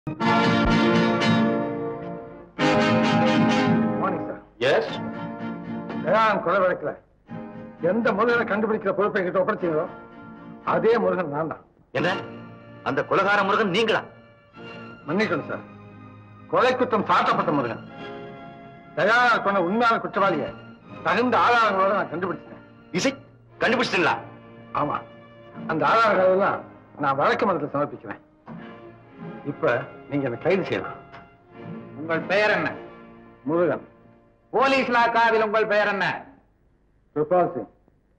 Morning sir yes Dayanand கொலை வழக்கில் எந்த முருகனை கண்டுபிடிக்கிற பொறுப்பை கிட்ட ஒப்படைச்சீங்களோ அதே முருகன் நான் தான் என்ன அந்த கொலகார முருகன் நீங்களா மன்னிக்கணும் சார் கொலை குற்றம் சாட்டப்பட்ட முருகன் தயானந்த் கொண்ட உண்மையான குற்றவாளியை தகுந்த ஆதாரங்களோட நான் கண்டுபிடிச்சேன் இசை கண்டுபிடிச்சிட்டீங்களா ஆமா அந்த ஆதாரங்கள் எல்லாம் நான் வழக்கு மன்றத்தில் சமர்ப்பிக்கிறேன் இப்ப நீங்க என்ன கைது செய்யலாம் உங்கள் பெயர் என்ன முருகன் போலீஸ் இலாக்காவில் உங்கள் பெயர் என்ன கிருபால் சிங்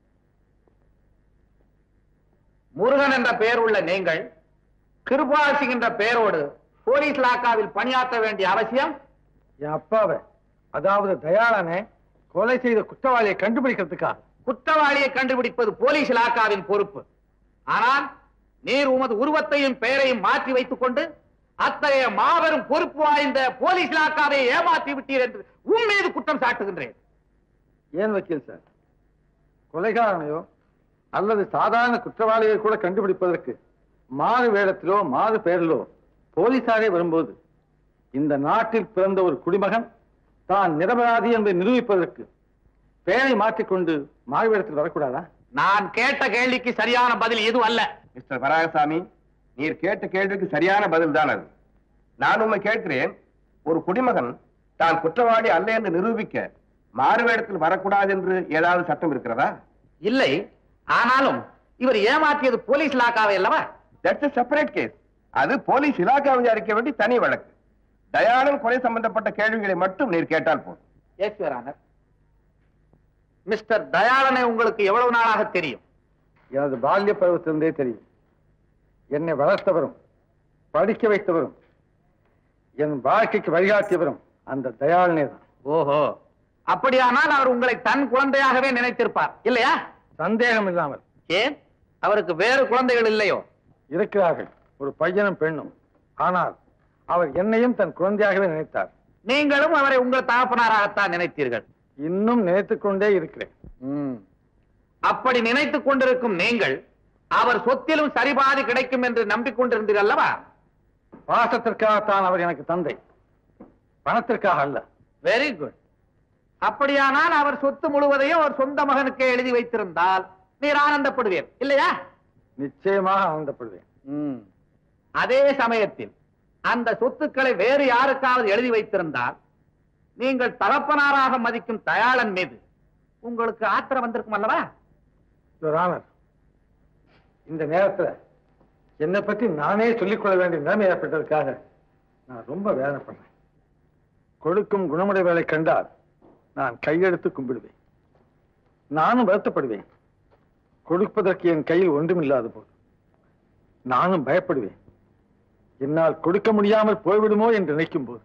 முருகன் என்ற பெயர் உள்ள நீங்கள் கிருபால் சிங் என்ற பெயரோடு போலீஸ் இலாக்காவில் பணியாற்ற வேண்டிய அவசியம் என் அப்பாவை அதாவது தயாளனை கொலை செய்த குற்றவாளியை கண்டுபிடிக்கிறதுக்கா குற்றவாளியை கண்டுபிடிப்பது போலீஸ் இலாக்காவின் பொறுப்பு ஆனால் நீர் உமது உருவத்தையும் பெயரையும் மாற்றி வைத்துக் கொண்டு அத்தகைய மாபெரும் பொறுப்பு வாய்ந்த போலீஸ் இலாக்காவை ஏமாற்றி விட்டீர் என்று உன் மீது குற்றம் சாட்டுகின்றேன் ஏன் வக்கீல் சார் கொலைகாரனையோ அல்லது சாதாரண குற்றவாளியை கூட கண்டுபிடிப்பதற்கு மாறு வேடத்திலோ மாறு பெயரிலோ போலீசாரே வரும்போது இந்த நாட்டில் பிறந்த ஒரு குடிமகன் தான் நிரபராதி என்பதை நிரூபிப்பதற்கு பெயரை மாற்றிக்கொண்டு மாறு வேடத்தில் வரக்கூடாதா நான் கேட்ட கேள்விக்கு சரியான பதில் எதுவும் அல்ல மிஸ்டர் வராகசாமி நீர் கேட்ட கேள்விக்கு சரியான பதில் தான் அது நான் உண்மை கேட்கிறேன் ஒரு குடிமகன் தான் குற்றவாளி அல்ல என்று நிரூபிக்க மாறுவேடத்தில் வரக்கூடாது என்று ஏதாவது சட்டம் இருக்கிறதா இல்லை ஆனாலும் இவர் ஏமாற்றியது போலீஸ் இலாக்காவை அல்லவா தட்ஸ் செப்பரேட் கேஸ் அது போலீஸ் இலாக்கா விசாரிக்க வேண்டிய தனி வழக்கு தயாளன் கொலை சம்பந்தப்பட்ட கேள்விகளை மட்டும் நீர் கேட்டால் போதும் எஸ் யுவர் ஆனர் மிஸ்டர் தயாளனை உங்களுக்கு எவ்வளவு நாளாக தெரியும் எனது பால்ய பருவத்திலிருந்தே தெரியும் என்னை வளர்த்தவரும் படிக்க வைத்தவரும் என் வாழ்க்கைக்கு வழிகாட்டியவரும் அந்த தயாளனே தான் ஓஹோ அப்படியானால் அவர் உங்களை தன் குழந்தையாகவே நினைத்திருப்பார் இல்லையா சந்தேகம் இல்லாமல் ஏன் அவருக்கு வேறு குழந்தைகள் இல்லையோ இருக்கிறார்கள் ஒரு பையனும் பெண்ணும் ஆனால் அவர் என்னையும் தன் குழந்தையாகவே நினைத்தார் நீங்களும் அவரை உங்கள் தகப்பனாராகத்தான் நினைத்தீர்கள் இன்னும் நினைத்துக் கொண்டே இருக்கிறேன் அப்படி நினைத்துக் கொண்டிருக்கும் நீங்கள் அவர் சொத்திலும் சரிபாதி கிடைக்கும் என்று நம்பிக்கொண்டிருந்தீர்கள் அல்லவா பாசத்திற்காகத்தான் அவர் எனக்கு தந்தை பணத்திற்காக அல்ல வெரி குட் அப்படியானால் அவர் சொத்து முழுவதையும் அவர் சொந்த மகனுக்கே எழுதி வைத்திருந்தால் நீர் ஆனந்தப்படுவீர் இல்லையா நிச்சயமாக ஆனந்தப்படுவேன் அதே சமயத்தில் அந்த சொத்துக்களை வேறு யாருக்காவது எழுதி வைத்திருந்தால் நீங்கள் தகப்பனாராக மதிக்கும் தயாளன் மீது உங்களுக்கு ஆத்திரம் வந்திருக்கும் அல்லவா Your Honor, இந்த நேரத்துல என்னை பற்றி நானே சொல்லிக்கொள்ள வேண்டிய நிலைமை ஏற்பட்டதற்காக நான் ரொம்ப வேதனைப்படுறேன் கொடுக்கும் குணமுடையவர்களை கண்டால் நான் கையெடுத்து கும்பிடுவேன் நானும் வருத்தப்படுவேன் கொடுப்பதற்கு என் கையில் ஒன்றுமில்லாத போது நானும் பயப்படுவேன் என்னால் கொடுக்க முடியாமல் போய்விடுமோ என்று நினைக்கும் போது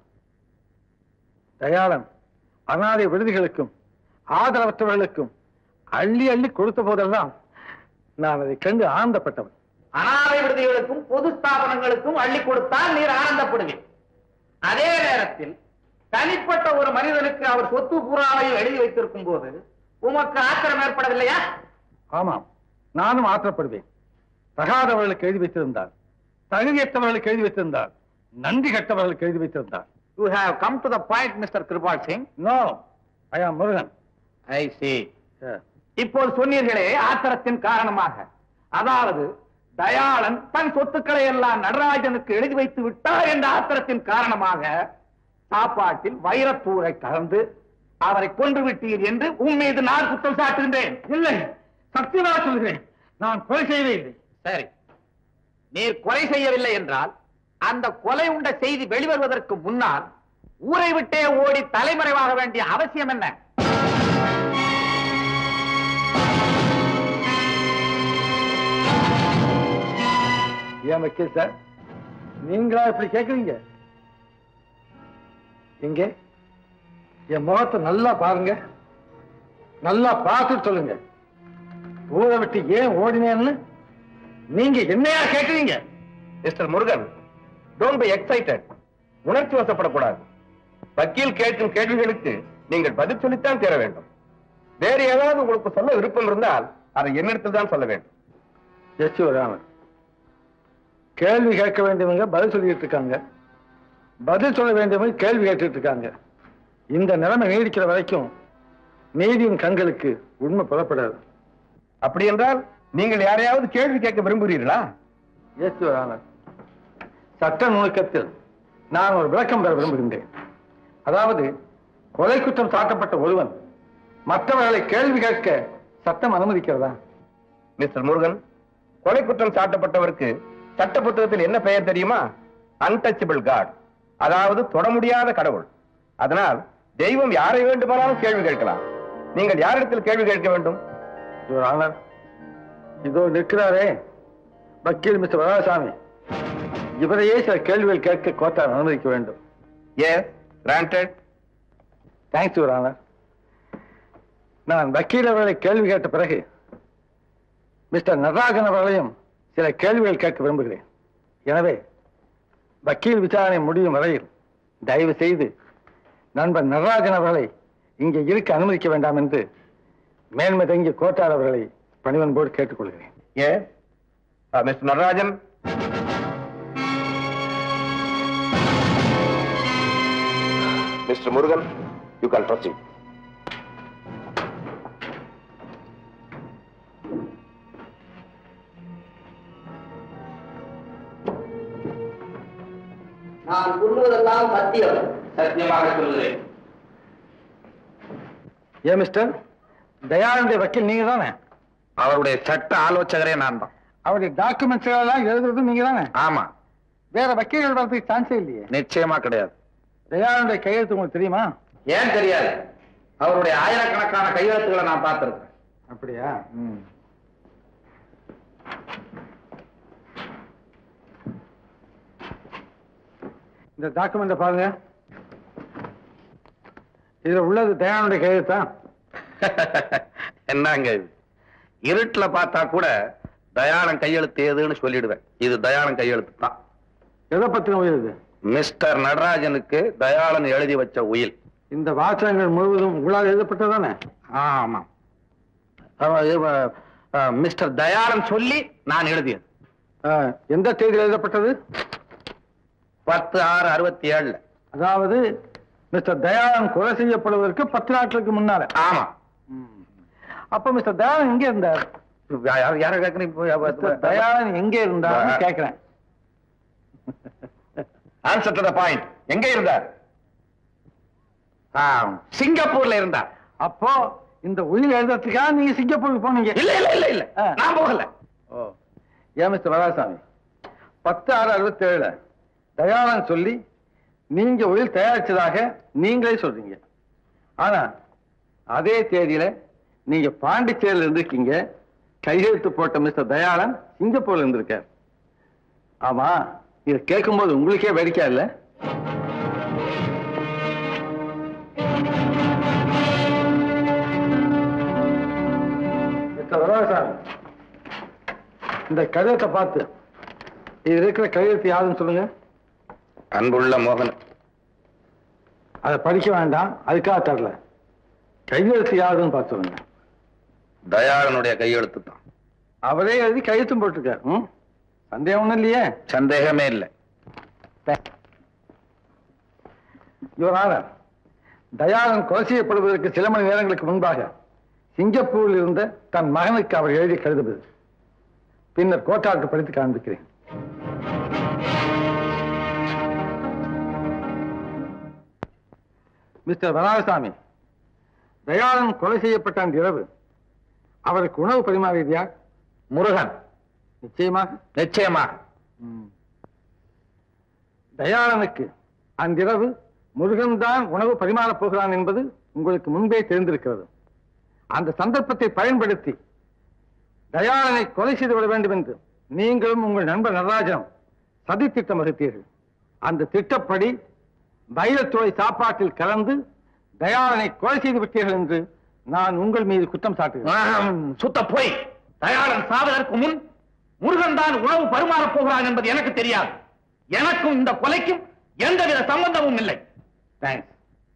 தயாளன் அனாதை விடுதிகளுக்கும் ஆதரவற்றவர்களுக்கும் அள்ளி அள்ளி கொடுத்த போதெல்லாம் நான் அதை கண்டு ஆனந்தப்பட்டவன் அனாதை விடுதிகளுக்கும் பொது ஸ்தாபனங்களுக்கும் அள்ளி கொடுத்தால் நீர் ஆனந்தப்படுவீர் அதே நேரத்தில் தனிப்பட்ட ஒரு மனிதனுக்கு அவர் சொத்து பூராவையும் எழுதி வைத்திருக்கும் போது உமக்கு ஆத்திரம் ஏற்படவில்லையா ஆமாம் நானும் ஆத்திரப்படுவேன் தகாதவர்களுக்கு எழுதி வைத்திருந்தார் தகுதியற்றவர்களுக்கு எழுதி வைத்திருந்தார் நன்றி கட்டவர்களுக்கு எழுதி வைத்திருந்தார் you have come to the point mister Kirpal Singh no I am Murugan I C Yes. இப்போது சொன்னீர்களே ஆத்திரத்தின் காரணமாக அதாவது தயாளன் தன் சொத்துக்களை எல்லாம் நடராஜனுக்கு எழுதி வைத்து விட்டார் என்ற ஆத்திரத்தின் காரணமாக சாப்பாட்டில் வைரத்தூரை கலந்து அவரை கொன்று விட்டீர் என்று உன் மீது நான் குற்றம் சாட்டுகின்றேன் இல்லை சத்தியமாக சொல்கிறேன் நான் கொலை செய்யவே இல்லை சரி நீர் கொலை செய்யவில்லை என்றால் அந்த கொலை உண்ட செய்தி வெளிவருவதற்கு முன்னால் ஊரை விட்டே ஓடி தலைமறைவாக வேண்டிய அவசியம் என்ன ஏன் வக்கீல் சார் நீங்களா இப்படி கேக்குறீங்க எங்க என் முகத்தை நல்லா பாருங்க நல்லா பார்த்துட்டு சொல்லுங்க ஊரை விட்டு ஏன் ஓடினேன்னு நீங்க என்னையா கேக்குறீங்க mister Murugan don't be excited உணர்ச்சி வசப்படக்கூடாது வக்கீல் கேட்கும் கேள்விகளுக்கு நீங்கள் பதில் சொல்லித்தான் தீர வேண்டும் வேறு ஏதாவது உங்களுக்கு சொல்ல விருப்பம் இருந்தால் அதை என்னிடத்தில் தான் சொல்ல வேண்டும் எஸ் ராமன் கேள்வி கேட்க வேண்டியவங்க பதில் சொல்லிட்டு இருக்காங்க பதில் சொல்ல வேண்டியவங்க கேள்வி கேட்டுட்டு இருக்காங்க இந்த நிலைமை நீடிக்கிற வரைக்கும் நீதியின் கண்களுக்கு உண்மை புறப்படாது அப்படி என்றால் நீங்கள் யாரையாவது கேள்வி கேட்க விரும்புகிறீர்களா எஸ் யுவர் ஆனர் சட்ட நுணுக்கத்தில் நான் ஒரு விளக்கம் பெற விரும்புகின்றேன் அதாவது கொலை குற்றம் சாட்டப்பட்ட ஒருவன் மற்றவர்களை கேள்வி கேட்க சட்டம் அனுமதிக்கிறதா மிஸ்டர் முருகன் கொலை குற்றம் சாட்டப்பட்டவருக்கு சட்ட புத்தகத்தில் என்ன பெயர் தெரியுமா அன்டச்சபிள் காட் அதாவது தொட முடியாத கடவுள் அதனால் தெய்வம் யாரை வேண்டுமானாலும் கேள்வி கேட்கலாம் நீங்கள் யாரிடத்தில் கேள்வி கேட்க வேண்டும் யுவர் ஆனர் இதோ நிற்கிறாரே வக்கீல் மிஸ்டர் வரதாசாமி இவரையே சில கேள்விகள் கேட்க கோர்ட்டார் அனுமதிக்க வேண்டும் yes granted thanks your honour நான் வக்கீல் அவர்களை கேள்வி கேட்ட பிறகு மிஸ்டர் நடராஜன் அவர்களையும் சில கேள்விகள் கேட்க விரும்புகிறேன் எனவே வக்கீல் விசாரணை முடியும் வரையில் தயவு செய்து நண்பர் நடராஜன் அவர்களை இங்கே இருக்க அனுமதிக்க வேண்டாம் என்று மேன்மை தங்கிய கோட்டார் அவர்களை பணிவன்போடு கேட்டுக்கொள்கிறேன் yes mister Natarajan mister Murugan you can proceed நான் சொல்லுவதெல்லாம் சத்தியம் சத்தியமாக சொல்லுகிறேன் ஏன் மிஸ்டர் தயானந்த வக்கீல் நீங்க தானே அவருடைய சட்ட ஆலோசகரே நான் தான் அவருடைய டாக்குமெண்ட்ஸ் எல்லாம் எழுதுறதும் நீங்க தானே ஆமா வேற வக்கீல்கள் வரதுக்கு சான்ஸே இல்லையே நிச்சயமா கிடையாது தயானந்த கையெழுத்து உங்களுக்கு தெரியுமா ஏன் தெரியாது அவருடைய ஆயிரக்கணக்கான கையெழுத்துக்களை நான் பார்த்திருக்கேன் அப்படியா இந்த டாக்குமெண்ட பாருங்க இதுல உள்ளது தயானுடைய கையெழுத்தா என்னங்க இது இருட்டுல பார்த்தா கூட தயாளன் கையெழுத்து ஏதுன்னு சொல்லிடுவேன் இது தயாளன் கையெழுத்து தான் எதை பத்தின உயிர் இது மிஸ்டர் நடராஜனுக்கு தயாளன் எழுதி வச்ச உயில் இந்த வாசகங்கள் முழுவதும் உங்களால் எழுதப்பட்டதானே ஆமா அவ- இவ- அ, மிஸ்டர் தயாளன் சொல்லி நான் எழுதியது ஆ, எந்த தேதியில் எழுதப்பட்டது பத்து ஆறு அறுபத்தி ஏழுல அதாவது மிஸ்டர் தயானந்த் கொலை செய்யப்படுவதற்கு பத்து நாட்களுக்கு முன்னால ஆமா அப்ப மிஸ்டர் தயானந்த் எங்க இருந்தார் யார யார கேக்குறீங்க மிஸ்டர் தயானந்த் எங்க இருந்தார்னு ஆ. கேக்குறேன் ஆன்சர் டு த பாயிண்ட் எங்கே இருந்தார் ஆ, சிங்கப்பூர்ல இருந்தார் அப்போ இந்த உயிர் எழுதுறதுக்காக நீங்க சிங்கப்பூருக்கு போனீங்க இல்ல இல்ல இல்ல இல்ல ஆ. நான் போகல ஓ ஏன் மிஸ்டர் வரதாசாமி பத்து ஆறு அறுபத்தி ஏழுல தயானந்த் சொல்லி நீங்க உயிர் தயாரிச்சதாக நீங்களே சொல்றீங்க ஆனா அதே தேதியில நீங்க பாண்டிச்சேரியில இருந்திருக்கீங்க கையெழுத்து போட்ட மிஸ்டர் தயாளன் சிங்கப்பூர்ல இருந்திருக்கார் ஆமா இதை கேட்கும்போது உங்களுக்கே வேடிக்கை இல்ல மிஸ்டர் வரதாசாமி இந்த கடிதத்தை பார்த்து இது இருக்கிற கையெழுத்து யாருன்னு சொல்லுங்க அன்புள்ள மோகன் அதை படிக்க வேண்டாம் அதுக்காக தரல கையெழுத்து யாருன்னு பார்த்து சொல்லுங்க தயாளனுடைய கையெழுத்து தான் அவரே எழுதி கையெழுத்தும் போட்டிருக்காரு ம்? சந்தேகம் ஒண்ணும் இல்லையே சந்தேகமே இல்லை யுவர் ஆனர் தயாளன் கொலை செய்யப்படுவதற்கு சில மணி நேரங்களுக்கு முன்பாக சிங்கப்பூரில் இருந்த தன் மகனுக்கு அவர் எழுதி கழுதுவது பின்னர் கோட்டாருக்கு படித்து காண்பிக்கிறேன் மிஸ்டர் வராகசாமி தயாளன் கொலை செய்யப்பட்ட அந்த இரவு அவருக்கு உணவு பரிமாறியது யார் முருகன் நிச்சயமாக நிச்சயமாக தயாளனுக்கு அன்றிரவு முருகன் தான் உணவு பரிமாறப் போகிறான் என்பது உங்களுக்கு முன்பே தெரிந்திருக்கிறது அந்த சந்தர்ப்பத்தை பயன்படுத்தி தயாளனை கொலை செய்து விட வேண்டும் என்று நீங்களும் உங்கள் நண்பர் நடராஜனும் சதி திட்டம் வகுத்தீர்கள் அந்த திட்டப்படி வைரத்துறை சாப்பாட்டில் கலந்து தயாளனை கொலை செய்து விட்டீர்கள் என்று நான் உங்கள் மீது குற்றம் சாட்டுகிறேன் ஆம், சுத்த போய் தயாளன் சாவதற்கு முன் முருகன் தான் உணவு பரிமாறப் போகிறான் என்பது எனக்கு தெரியாது எனக்கும் இந்த கொலைக்கும் எந்தவித சம்பந்தமும் இல்லை தேங்க்ஸ்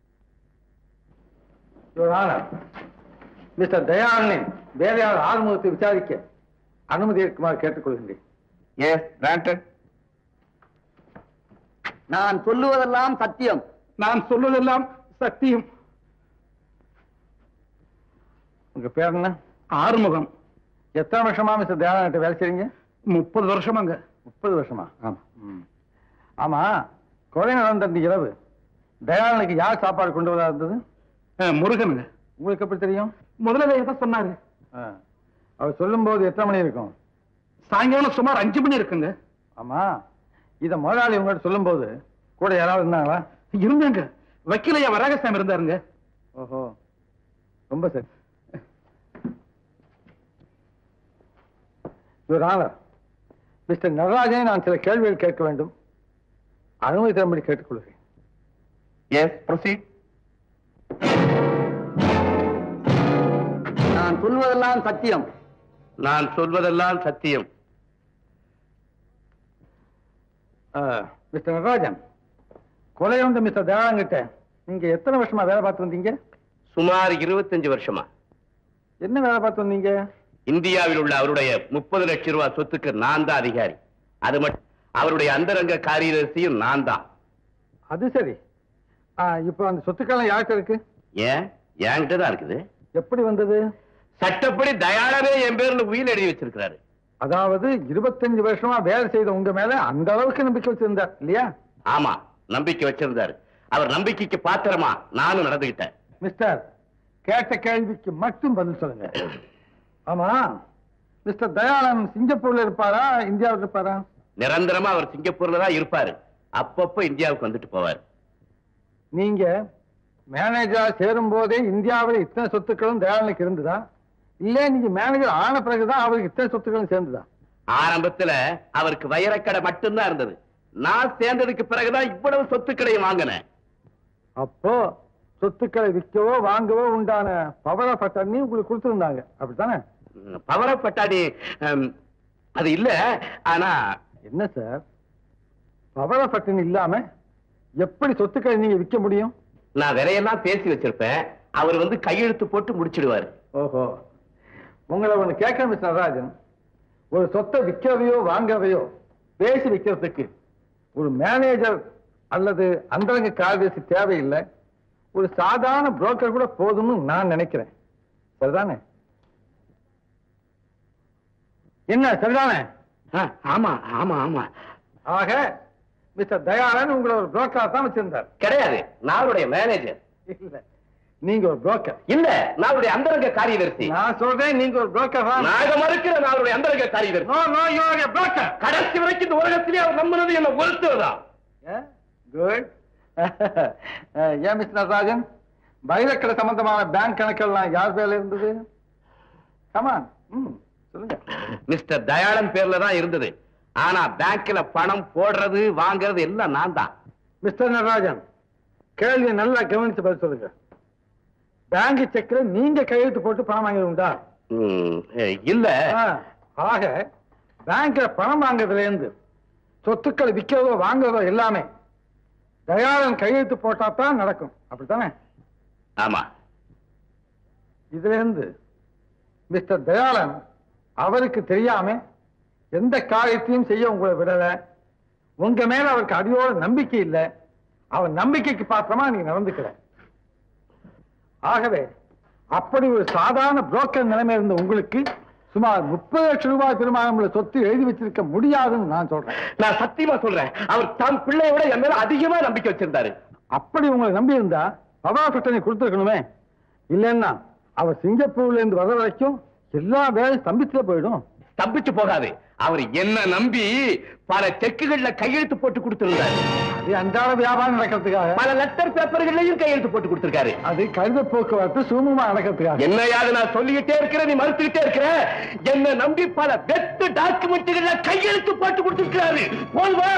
மிஸ்டர் தயாளனை வேலையாளர் ஆறுமுகத்தை விசாரிக்க அனுமதி இருக்குமாறு கேட்டுக்கொள்கின்றேன் எஸ் கிராண்டட் நான் சொல்லுவதெல்லாம் சத்தியம் நான் சொல்வதெல்லாம் சத்தியம் உங்க பேர் என்ன ஆறுமுகம் எத்தனை வருஷமா மிஸ்டர் தயானகிட்ட வேலை செய்றீங்க முப்பது வருஷமாங்க முப்பது வருஷமா ஆமா ம். ஆமா கொலை நடந்த அந்த இரவு தயாளனுக்கு யார் சாப்பாடு கொண்டு வரா இருந்தது அஹ், முருகனுங்க உங்களுக்கு எப்படி தெரியும் முதல்ல எதை சொன்னாரு ஆ. அவர் சொல்லும்போது எத்தனை மணி இருக்கும் சாயங்காலம் சுமார் அஞ்சு மணி இருக்குங்க ஆமா இத முதலாளி உங்கள்கிட்ட சொல்லும்போது கூட யாராவது இருந்தாங்களா இருந்தாங்க வக்கீலையா வராகசாமி இருந்தாருங்க ஓஹோ ரொம்ப சரி யுவர் ஆனர் மிஸ்டர் நடராஜனை நான் சில கேள்விகள் கேட்க வேண்டும் அனுமதி தரும்படி கேட்டுக்கொள்கிறேன் எஸ் ப்ரொசீட் நான் சொல்வதெல்லாம் சத்தியம் நான் சொல்வதெல்லாம் சத்தியம் மிஸ்டர் நடராஜன் கொலை வந்த மிஸ்டர் தயாளங்கிட்ட நீங்க எத்தனை வருஷமா வேலை பார்த்து வந்தீங்க சுமார் இருபத்தஞ்சு வருஷமா என்ன வேலை பார்த்து வந்தீங்க இந்தியாவில் உள்ள அவருடைய முப்பது லட்சம் ரூபாய் சொத்துக்கு நான் தான் அதிகாரி அது மட்டும் அவருடைய அந்தரங்க காரியதர்சியும் நான் தான் அது சரி ஆ, இப்போ அந்த சொத்துக்கெல்லாம் யார்கிட்ட இருக்கு ஏன் என்கிட்ட தான் இருக்குது எப்படி வந்தது சட்டப்படி தயாளனே என் பேர்ல உயில் எழுதி வச்சிருக்கிறாரு அதாவது இருபத்தஞ்சு வருஷமா வேலை செய்த உங்க மேல அந்த அளவுக்கு நம்பிக்கை வச்சிருந்தார் இல்லையா ஆமா நம்பிக்கை வச்சிருந்தாரு அவர் நம்பிக்கைக்கு பாத்திரமா நானும் நடந்துகிட்டேன் மிஸ்டர் கேட்ட கேள்விக்கு மட்டும் பதில் சொல்லுங்க ஆமா மிஸ்டர் தயாளன் சிங்கப்பூர்ல இருப்பாரா இந்தியாவில் இருப்பாரா நிரந்தரமா அவர் சிங்கப்பூர்ல தான் இருப்பாரு அப்பப்ப இந்தியாவுக்கு வந்துட்டு போவார் நீங்க மேனேஜரா சேரும் போதே இந்தியாவில் இத்தனை சொத்துக்களும் தயாளனுக்கு இருந்ததா இல்ல நீங்க மேனேஜர் ஆன பிறகுதான் அவருக்கு இத்தனை சொத்துக்களும் சேர்ந்ததா ஆரம்பத்துல அவருக்கு வைரக்கடை மட்டும்தான் இருந்தது நான் சேர்ந்ததுக்கு பிறகுதான் இவ்வளவு சொத்துக்களையும் வாங்கினேன் அப்போ சொத்துக்களை விற்கவோ வாங்கவோ உண்டான பவர் ஆஃப் அட்டர்னி உங்களுக்கு கொடுத்துருந்தாங்க அப்படித்தானே பவரப்பட்டாடி அது இல்ல ஆனா என்ன சார் பவர் ஆஃப் அட்டர்னி இல்லாம எப்படி சொத்துக்களை நீங்க விற்க முடியும் நான் விலையெல்லாம் பேசி வச்சிருப்பேன் அவர் வந்து கையெழுத்து போட்டு முடிச்சிடுவாரு ஓஹோ உங்களை ஒண்ணு கேட்க மிஸ் நடராஜன் ஒரு சொத்தை விற்கிறதையோ வாங்குறதையோ பேசி விற்கிறதுக்கு ஒரு மேனேஜர் அல்லது அந்தரங்க காரியதர்சி தேவையில்லை ஒரு சாதாரண புரோக்கர் கூட போதும்னு நான் நினைக்கிறேன் சரிதானே என்ன சரிதானே ஆ, ஆமா ஆமா ஆமா ஆக மிஸ்டர் தயாளன் உங்களை ஒரு புரோக்கரா தான் வச்சிருந்தார் கிடையாது நான் அவருடைய மேனேஜர் இல்ல நீங்க ஒரு புரோக்கர் இல்ல நான் அவருடைய அந்தரங்க காரியதர்சி நான் சொல்றேன் நீங்க ஒரு புரோக்கர் தான் நான் இதை மறுக்கிறேன் நான் அவருடைய அந்தரங்க காரியதர்சி no no you are a broker கடைசி வரைக்கும் இந்த உலகத்திலே அவர் நம்பினது என்ன ஒருத்தர் குட் ஏன் மிஸ் நடராஜன் வைரக்கடை சம்பந்தமான பேங்க் கணக்கெல்லாம் யார் பேர்ல இருந்தது கமான் ம் சொல்லுங்க மிஸ்டர் தயாளன் பேர்ல தான் இருந்தது ஆனா பேங்க்ல பணம் போடுறது வாங்குறது எல்லாம் நான் தான் மிஸ்டர் நடராஜன் கேள்வி நல்லா கவனிச்சு பதில் சொல்லுங்க பேங்க் செக்ல நீங்க கையெழுத்து போட்டு பணம் வாங்கி உண்டா ம், இல்ல ஆ, ஆக பேங்க்ல பணம் வாங்குறதுல இருந்து சொத்துக்களை விற்கிறதோ வாங்குறதோ எல்லாமே தயாளன் கையெழுத்து போட்டா தான் நடக்கும் அப்படித்தானே ஆமா இதுல இருந்து மிஸ்டர் தயாளன் அவருக்கு தெரியாம எந்த காரியத்தையும் செய்ய உங்களை விடல உங்க மேல அவருக்கு அடியோட நம்பிக்கை இல்லை அவர் நம்பிக்கைக்கு பாத்திரமா நீங்க நடந்துக்கல ஆகவே அப்படி ஒரு சாதாரண புரோக்கர் நிலைமை இருந்த உங்களுக்கு சுமார் முப்பது லட்சம் ரூபாய் பெருமானம் உள்ள சொத்து எழுதி வச்சிருக்க முடியாதுன்னு நான் சொல்றேன் நான் சத்தியமா சொல்றேன் அவர் தம் பிள்ளைய விட என் மேல அதிகமா நம்பிக்கை வச்சிருந்தாரு அப்படி உங்களை நம்பி இருந்தா பவர் பிரச்சனை கொடுத்துருக்கணுமே இல்லைன்னா அவர் சிங்கப்பூர்ல இருந்து வர வரைக்கும் எல்லா வேலையும் ஸ்தம்பிச்சுல போயிடும் தப்பிச்சு போகாது அவர் என்ன நம்பி பல செக்குகள்ல கையெழுத்து போட்டு கொடுத்திருந்தாரு அது அன்றாட வியாபாரம் நடக்கிறதுக்காக பல லெட்டர் பேப்பர்களையும் கையெழுத்து போட்டு கொடுத்திருக்காரு அது கழுத போக்குவரத்து சுமூகமா நடக்கிறதுக்காக என்னையாவது நான் சொல்லிக்கிட்டே இருக்கிறேன் நீ மறுத்துக்கிட்டே இருக்கிற என்ன நம்பி பல வெத்து டாக்குமெண்ட்டுகள்ல கையெழுத்து போட்டு கொடுத்திருக்கிறாரு போல்வா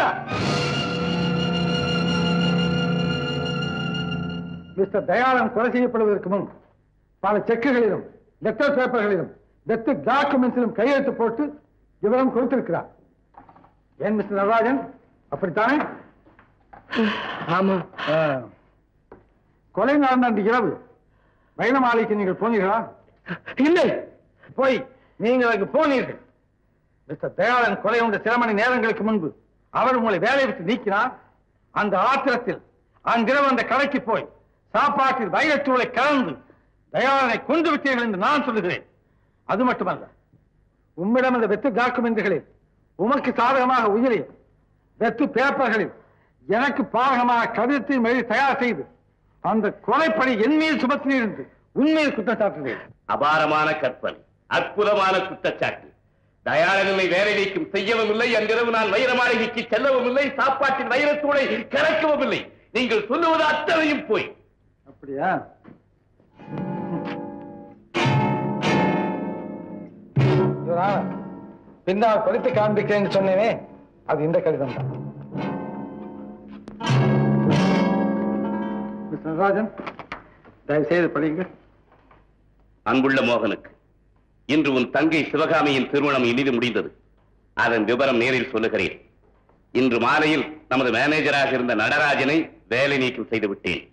மிஸ்டர் தயாளன் கொலை செய்யப்படுவதற்கு முன் பல செக்குகளிலும் லெட்டர் பேப்பர்களிலும் வெத்து டாக்குமெண்ட்ஸிலும் கையெழுத்து போட்டு விவரம் கொடுத்திருக்கிறார் ஏன் மிஸ்டர் நடராஜன் அப்படித்தானே ஆமா ஆ. கொலை நடந்த அன்று இரவு வைரமாலைக்கு நீங்கள் போனீர்களா இல்லை போய் நீங்கள் அங்கு போனீர்கள் மிஸ்டர் தயாளன் கொலை உண்ட சில மணி நேரங்களுக்கு முன்பு அவர் உங்களை வேலையை விட்டு நீக்கினார் அந்த ஆத்திரத்தில் அன்றிரவு அந்த கடைக்கு போய் சாப்பாட்டில் வைரத்தூளை கலந்து தயாளனை கொண்டு விட்டீர்கள் என்று நான் சொல்லுகிறேன் அது மட்டுமல்ல உம்மிடம் இந்த வெத்து டாக்குமெண்ட்டுகளில் உமக்கு சாதகமாக உயிரில் வெத்து பேப்பர்களில் எனக்கு பாதகமாக கவிதத்தையும் எழுதி தயார் செய்து அந்த கொலைப்படி என் மீது சுமத்தினீர் என்று உண்மையில் குற்றம் சாட்டுகிறேன் அபாரமான கற்பனை அற்புதமான குற்றச்சாட்டு தயாளனை வேலை நீக்கம் செய்யவும் இல்லை அன்றிரவு நான் வைர மாளிகைக்கு செல்லவும் இல்லை சாப்பாட்டின் வைரத்தூளை கறக்கவும் இல்லை நீங்கள் சொல்லுவது அத்தனையும் போய் அப்படியா இவரா பின்னால் படித்து காண்பிக்கிறேன்னு சொன்னேனே அது இந்த கடிதம் தான் மிஸ் நடராஜன் தயவுசெய்து படிங்க அன்புள்ள மோகனுக்கு இன்று உன் தங்கை சிவகாமியின் திருமணம் இனிது முடிந்தது அதன் விவரம் நேரில் சொல்லுகிறேன் இன்று மாலையில் நமது மேனேஜராக இருந்த நடராஜனை வேலை நீக்கம் செய்து விட்டேன்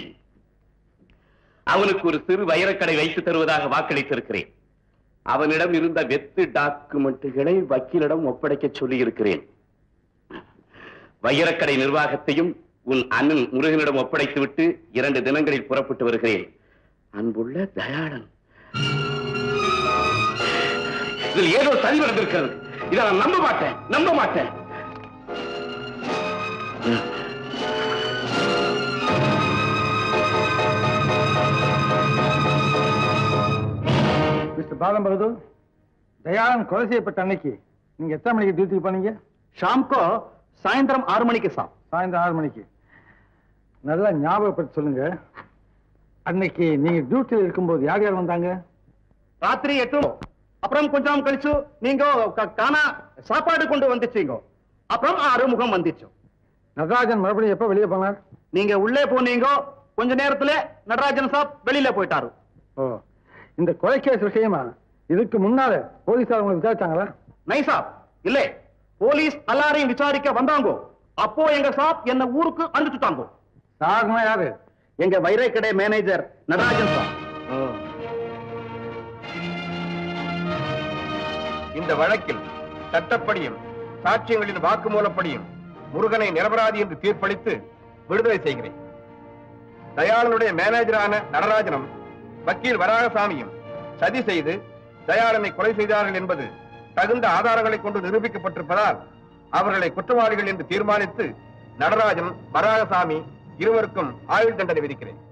அவனுக்கு ஒரு சிறு வைரக்கடை வைத்து தருவதாக வாக்களித்திருக்கிறேன் அவனிடம் இருந்த வெத்து டாக்குமெண்ட்டுகளை வக்கீலிடம் ஒப்படைக்க சொல்லியிருக்கிறேன் வைரக்கடை நிர்வாகத்தையும் உன் அண்ணன் முருகனிடம் ஒப்படைத்துவிட்டு இரண்டு தினங்களில் புறப்பட்டு வருகிறேன் அன்புள்ள தயாளன் இதில் ஏதோ சதி நடந்திருக்கிறது இதை நான் நம்ப மாட்டேன் நம்ப மாட்டேன் மிஸ்டர் பாலம் பகதூர் தயாளன் கொலை செய்யப்பட்ட அன்னைக்கு நீங்க எத்தனை மணிக்கு டியூட்டிக்கு போனீங்க ஷாம்கோ சாயந்தரம் ஆறு மணிக்கு சாப் சாயந்தரம் ஆறு மணிக்கு நல்லா ஞாபகப்படுத்தி சொல்லுங்க அன்னைக்கு நீங்க டியூட்டியில் இருக்கும்போது யார் யார் வந்தாங்க ராத்திரி எட்டு அப்புறம் கொஞ்சம் கழிச்சு நீங்க க- காணா சாப்பாடு கொண்டு வந்துச்சீங்க அப்புறம் ஆறுமுகம் வந்துச்சு நடராஜன் மறுபடியும் எப்ப வெளியே போனார் நீங்க உள்ளே போனீங்க கொஞ்ச நேரத்துல நடராஜன் சாப் வெளியில போயிட்டாரு ஓ இந்த கொலை கேஸ் விஷயமா இதுக்கு முன்னால போலீஸார் உங்களை விசாரிச்சாங்களா நைசா இல்ல போலீஸ் எல்லாரையும் விசாரிக்க வந்தாங்க அப்போ எங்க சாப் என்ன ஊருக்கு அனுப்பிச்சுட்டாங்க சார்னா யாரு எங்க வைரை கடை மேனேஜர் நடராஜன் சாப் இந்த வழக்கில் சட்டப்படியும் சாட்சியங்களின் வாக்குமூலப்படியும் முருகனை நிரபராதி என்று தீர்ப்பளித்து விடுதலை செய்கிறேன் தயாளனுடைய மேனேஜரான நடராஜனும் வக்கீல் வராகசாமியும் சதி செய்து தயாளனை கொலை செய்தார்கள் என்பது தகுந்த ஆதாரங்களை கொண்டு நிரூபிக்கப்பட்டிருப்பதால் அவர்களை குற்றவாளிகள் என்று தீர்மானித்து நடராஜன் வராகசாமி இருவருக்கும் ஆயுள் தண்டனை விதிக்கிறேன்